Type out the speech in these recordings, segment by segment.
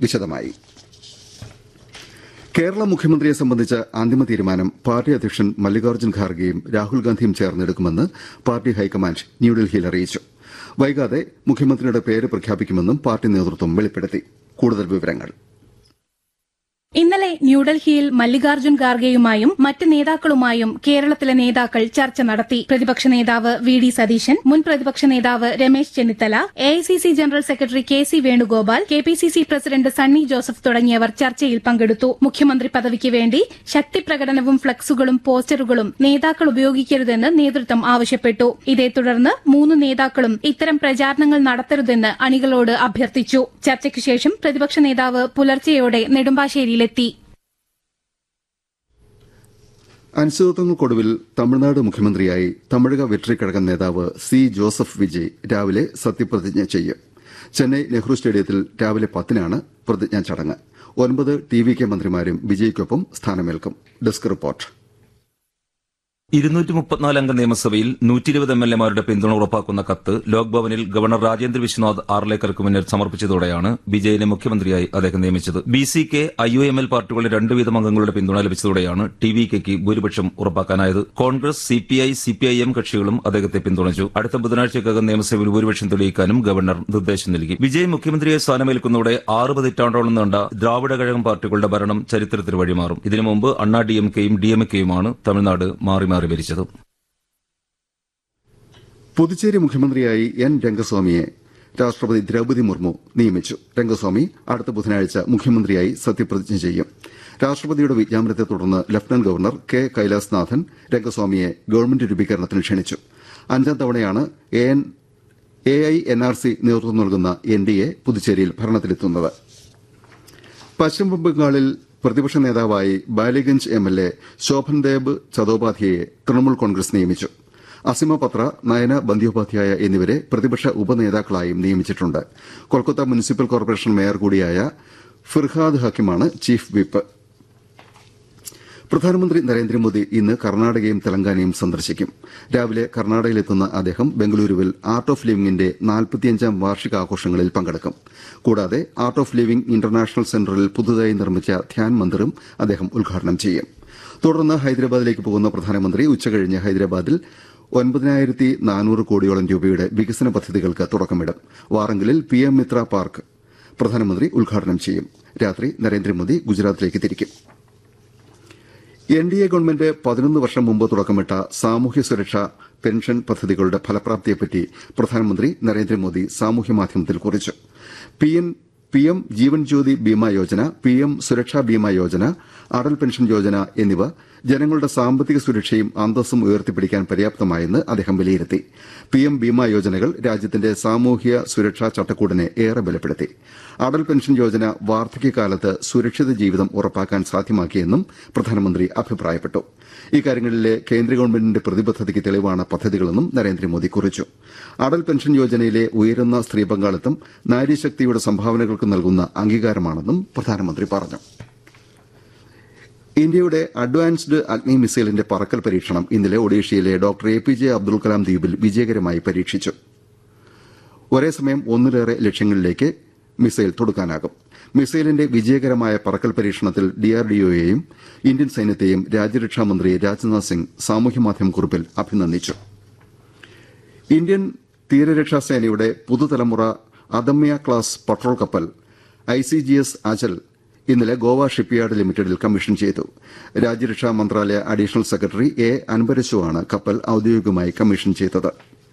വിശദമായി കേരള മുഖ്യമന്ത്രിയെ സംബന്ധിച്ച അന്തിമ തീരുമാനം പാർട്ടി അധ്യക്ഷൻ മല്ലികാർജ്ജുൻ ഖാർഗെയും രാഹുൽ ഗാന്ധിയും ചേർന്നെടുക്കുമെന്ന് പാർട്ടി ഹൈക്കമാൻഡ് ന്യൂഡൽഹിയിൽ അറിയിച്ചു വൈകാതെ മുഖ്യമന്ത്രിയുടെ പേര് പ്രഖ്യാപിക്കുമെന്നും പാർട്ടി നേതൃത്വം വെളിപ്പെടുത്തി കൂടുതൽ വിവരങ്ങൾ ഇന്നലെ ന്യൂഡൽഹിയിൽ മല്ലികാർജ്ജുൻ ഖാർഗെയുമായും മറ്റ് നേതാക്കളുമായും കേരളത്തിലെ നേതാക്കൾ ചർച്ച നടത്തി പ്രതിപക്ഷ നേതാവ് വി ഡി സതീശൻ മുൻ പ്രതിപക്ഷ നേതാവ് Ramesh Chennithala A I C C general secretary K C Venugopal K P C C president Sunny Joseph തുടങ്ങിയവർ ചർച്ചയിൽ പങ്കെടുത്തു മുഖ്യമന്ത്രി പദവിക്ക് വേണ്ടി ശക്തി പ്രകടനവും ഫ്ലക്സുകളും പോസ്റ്ററുകളും നേതാക്കൾ ഉപയോഗിക്കരുതെന്ന് നേതൃത്വം ആവശ്യപ്പെട്ടു ഇതേ തുടർന്ന് മൂന്ന് നേതാക്കളും ഇത്തരം പ്രചാരണങ്ങൾ നടത്തരുതെന്ന് അണികളോട് അഭ്യർത്ഥിച്ചു ചർച്ചയ്ക്ക് ശേഷം പ്രതിപക്ഷ നേതാവ് പുലർച്ചെയോടെ നെടുമ്പാശ്ശേരിയിലെത്തി അനിശ്ചിതത്വങ്ങൾക്കൊടുവിൽ തമിഴ്നാട് മുഖ്യമന്ത്രിയായി തമിഴക വെട്രിക്കഴകൻ നേതാവ് സി ജോസഫ് വിജയ് രാവിലെ സത്യപ്രതിജ്ഞ ചെയ്യും ചെന്നൈ നെഹ്റു സ്റ്റേഡിയത്തിൽ രാവിലെ പത്തിനാണ് പ്രതിജ്ഞാ ചടങ്ങ് ഒൻപത് ടി വി കെ മന്ത്രിമാരും വിജയ്ക്കൊപ്പം സ്ഥാനമേൽക്കും ഡെസ്ക് റിപ്പോർട്ട് ഇരുന്നൂറ്റി മുപ്പത്തിനാല് അംഗ നിയമസഭയിൽ നൂറ്റി ഇരുപത് എം എൽ എമാരുടെ പിന്തുണ ഉറപ്പാക്കുന്ന കത്ത് ലോക്ഭവനിൽ ഗവർണർ രാജേന്ദ്ര വിശ്വനാഥ് ആർലേക്കർക്ക് മുന്നിൽ സമർപ്പിച്ചതോടെയാണ് വിജയനെ മുഖ്യമന്ത്രിയായി അദ്ദേഹം നിയമിച്ചത് B C K I U M L പാർട്ടികളുടെ രണ്ടു വീതം അംഗങ്ങളുടെ പിന്തുണ ലഭിച്ചതോടെയാണ് ടി വി കെക്ക് ഭൂരിപക്ഷം ഉറപ്പാക്കാനായത് Congress C P I C P I M കക്ഷികളും അദ്ദേഹത്തെ പിന്തുണച്ചു അടുത്ത ബുധനാഴ്ചക്കകം നിയമസഭയിൽ ഭൂരിപക്ഷം തെളിയിക്കാനും ഗവർണർ നിർദ്ദേശം നൽകി വിജയ് മുഖ്യമന്ത്രിയെ സ്ഥാനമേൽക്കുന്നതോടെ ആറ് പതിറ്റാണ്ടോളം നീണ്ട ദ്രാവിഡ കഴകം പാർട്ടികളുടെ ഭരണം ചരിത്രത്തിന് വഴിമാറും ഇതിനു മുമ്പ് അണ്ണാ ഡി എം കെയും ഡി എം കെയുമാണ് തമിഴ്നാട് മാറി മാറി ഭരിച്ചത് പുതുച്ചേരി മുഖ്യമന്ത്രിയായി എൻ രംഗസ്വാമിയെ രാഷ്ട്രപതി ദ്രൌപതി മുർമു നിയമിച്ചു രംഗസ്വാമി അടുത്ത ബുധനാഴ്ച മുഖ്യമന്ത്രിയായി സത്യപ്രതിജ്ഞ ചെയ്യും രാഷ്ട്രപതിയുടെ വിജ്ഞാപനത്തെ തുടർന്ന് ലഫ്റ്റനന്റ് ഗവർണർ കെ കൈലാസ്നാഥൻ രംഗസ്വാമിയെ ഗവൺമെന്റ് രൂപീകരണത്തിന് ക്ഷണിച്ചു അഞ്ചാം തവണയാണ് A I N R C നേതൃത്വം നൽകുന്ന എൻ ഡി എ പുതുച്ചേരിയിൽ ഭരണത്തിലെത്തുന്നത് പശ്ചിമബംഗാളിൽ പ്രതിപക്ഷ നേതാവായി Ballygunge M L A Sobhandeb ചതോപാധ്യയെ തൃണമൂൽ കോൺഗ്രസ് നിയമിച്ചു അസിമ പത്ര നയന ബന്ദ്യോപാധ്യായ എന്നിവരെ പ്രതിപക്ഷ ഉപനേതാക്കളായും നിയമിച്ചിട്ടുണ്ട് കൊൽക്കത്ത മുനിസിപ്പൽ കോർപ്പറേഷൻ മേയർ കൂടിയായ ഫിർഹാദ് ഹക്കിമാണ് ചീഫ് വിപ്പ് പ്രധാനമന്ത്രി നരേന്ദ്രമോദി ഇന്ന് കർണാടകയും തെലങ്കാനയും സന്ദർശിക്കും രാവിലെ കർണാടകയിലെത്തുന്ന അദ്ദേഹം ബംഗളൂരുവിൽ ആർട്ട് ഓഫ് ലിവിംഗിന്റെ നാൽപ്പത്തിയഞ്ചാം വാർഷികാഘോഷങ്ങളിൽ പങ്കെടുക്കും കൂടാതെ ആർട്ട് ഓഫ് ലിവിംഗ് ഇന്റർനാഷണൽ സെന്ററിൽ പുതുതായി നിർമ്മിച്ച ധ്യാൻ മന്ദിറും അദ്ദേഹം ഉദ്ഘാടനം ചെയ്യും തുടർന്ന് ഹൈദരാബാദിലേക്ക് പോകുന്ന പ്രധാനമന്ത്രി ഉച്ചകഴിഞ്ഞ് ഹൈദരാബാദിൽ ഒൻപതിനായിരത്തി നാനൂറ് കോടിയോളം രൂപയുടെ വികസന പദ്ധതികൾക്ക് തുടക്കമിടും വാറങ്കലിൽ പി എം മിത്ര പാർക്ക് പ്രധാനമന്ത്രി ഉദ്ഘാടനം ചെയ്യും രാത്രി നരേന്ദ്രമോദി ഗുജറാത്തിലേക്ക് തിരിക്കും എൻ ഡി എ ഗവൺമെന്റ് പതിനൊന്ന് വർഷം മുമ്പ് തുടക്കമിട്ട സാമൂഹ്യ സുരക്ഷാ പെൻഷൻ പദ്ധതികളുടെ ഫലപ്രാപ്തിയെപ്പറ്റി പ്രധാനമന്ത്രി നരേന്ദ്രമോദി സാമൂഹ്യമാധ്യമത്തിൽ കുറിച്ചു P M Jeevan Jyoti Bima Yojana P M Suraksha Bima Yojana Atal pension Yojana എന്നിവ ജനങ്ങളുടെ സാമ്പത്തിക സുരക്ഷയും അന്തസ്സും ഉയർത്തിപ്പിടിക്കാൻ പര്യാപ്തമായെന്ന് അദ്ദേഹം വിലയിരുത്തി പി എം ബീമാ യോജനകൾ രാജ്യത്തിന്റെ സാമൂഹ്യ സുരക്ഷാ ചട്ടക്കൂടിനെ ഏറെ ബലപ്പെടുത്തി അടൽ പെൻഷൻ യോജന വാർദ്ധക്യകാലത്ത് സുരക്ഷിത ജീവിതം ഉറപ്പാക്കാൻ സാധ്യമാക്കിയെന്നും പ്രധാനമന്ത്രി അഭിപ്രായപ്പെട്ടു ഇക്കാര്യങ്ങളിലെ കേന്ദ്ര ഗവൺമെന്റിന്റെ പ്രതിബദ്ധതയ്ക്ക് തെളിവാണ് പദ്ധതികളെന്നും നരേന്ദ്രമോദി കുറിച്ചു അടൽ പെൻഷൻ യോജനയിലെ ഉയരുന്ന സ്ത്രീ പങ്കാളിത്തം നാരീശക്തിയുടെ സംഭാവനകൾക്ക് നൽകുന്ന അംഗീകാരമാണെന്നും പ്രധാനമന്ത്രി പറഞ്ഞു ഇന്ത്യയുടെ അഡ്വാൻസ്ഡ് അഗ്നി മിസൈലിന്റെ പറക്കൽ പരീക്ഷണം ഇന്നലെ ഒഡീഷയിലെ doctor A P J Abdul Kalam ദ്വീപിൽ വിജയകരമായി പരീക്ഷിച്ചു ഒരേ സമയം ഒന്നിലേറെ ലക്ഷ്യങ്ങളിലേക്ക് മിസൈൽ തൊടുക്കാനാകും മിസൈലിന്റെ വിജയകരമായ പറക്കൽ പരീക്ഷണത്തിൽ ഡിആർഡിഒയെയും ഇന്ത്യൻ സൈന്യത്തെയും രാജ്യരക്ഷാമന്ത്രി രാജ്നാഥ് സിംഗ് സാമൂഹ്യമാധ്യമ കുറിപ്പിൽ അഭിനന്ദിച്ചു ഇന്ത്യൻ തീരരക്ഷാ സേനയുടെ പുതുതലമുറ അദമ്യ ക്ലാസ് പട്രോൾ കപ്പൽ I C G S Achal ഇന്നലെ ഗോവ ഷിപ്പ്യാർഡ് ലിമിറ്റഡിൽ കമ്മീഷൻ ചെയ്തു രാജ്യരക്ഷാ മന്ത്രാലയ അഡീഷണൽ സെക്രട്ടറി എ അൻപരശുവാണ് കപ്പൽ ഔദ്യോഗികമായി കമ്മീഷൻ ചെയ്തത്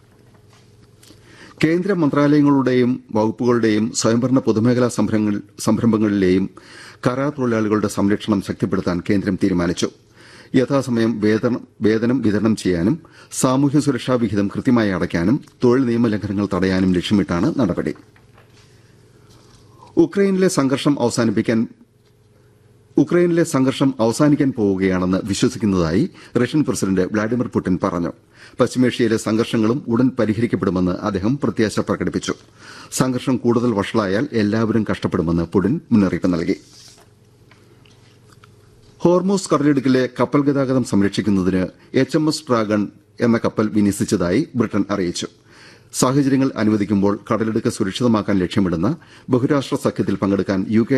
കേന്ദ്ര മന്ത്രാലയങ്ങളുടെയും വകുപ്പുകളുടെയും സ്വയംഭരണ പൊതുമേഖലാ സംരംഭങ്ങളിലെയും കരാർ തൊഴിലാളികളുടെ സംരക്ഷണം ശക്തിപ്പെടുത്താൻ കേന്ദ്രം തീരുമാനിച്ചു യഥാസമയം വേതനം വിതരണം ചെയ്യാനും സാമൂഹ്യ സുരക്ഷാ വിഹിതം കൃത്യമായി അടയ്ക്കാനും തൊഴിൽ നിയമലംഘനങ്ങൾ തടയാനും ലക്ഷ്യമിട്ടാണ് നടപടി ഉക്രൈനിലെ സംഘർഷം അവസാനിപ്പിക്കാൻ ഉക്രൈനിലെ സംഘർഷം അവസാനിക്കാൻ പോവുകയാണെന്ന് വിശ്വസിക്കുന്നതായി റഷ്യൻ പ്രസിഡന്റ് വ്ളാഡിമിർ പുടിൻ പറഞ്ഞു പശ്ചിമേഷ്യയിലെ സംഘർഷങ്ങളും ഉടൻ പരിഹരിക്കപ്പെടുമെന്ന് അദ്ദേഹം പ്രത്യാശ പ്രകടിപ്പിച്ചു സംഘർഷം കൂടുതൽ വഷളായാൽ എല്ലാവരും കഷ്ടപ്പെടുമെന്ന് പുടിൻ മുന്നറിയിപ്പ് നൽകി ഹോർമോസ് കടലിടുക്കിലെ കപ്പൽ ഗതാഗതം സംരക്ഷിക്കുന്നതിന് എച്ച് എം എസ് ഡ്രാഗൺ എന്ന കപ്പൽ വിന്യസിച്ചതായി ബ്രിട്ടൻ അറിയിച്ചു സാഹചര്യങ്ങൾ അനുവദിക്കുമ്പോൾ കടലിടുക്ക് സുരക്ഷിതമാക്കാൻ ലക്ഷ്യമിടുന്ന ബഹുരാഷ്ട്ര സഖ്യത്തിൽ പങ്കെടുക്കാൻ യു കെ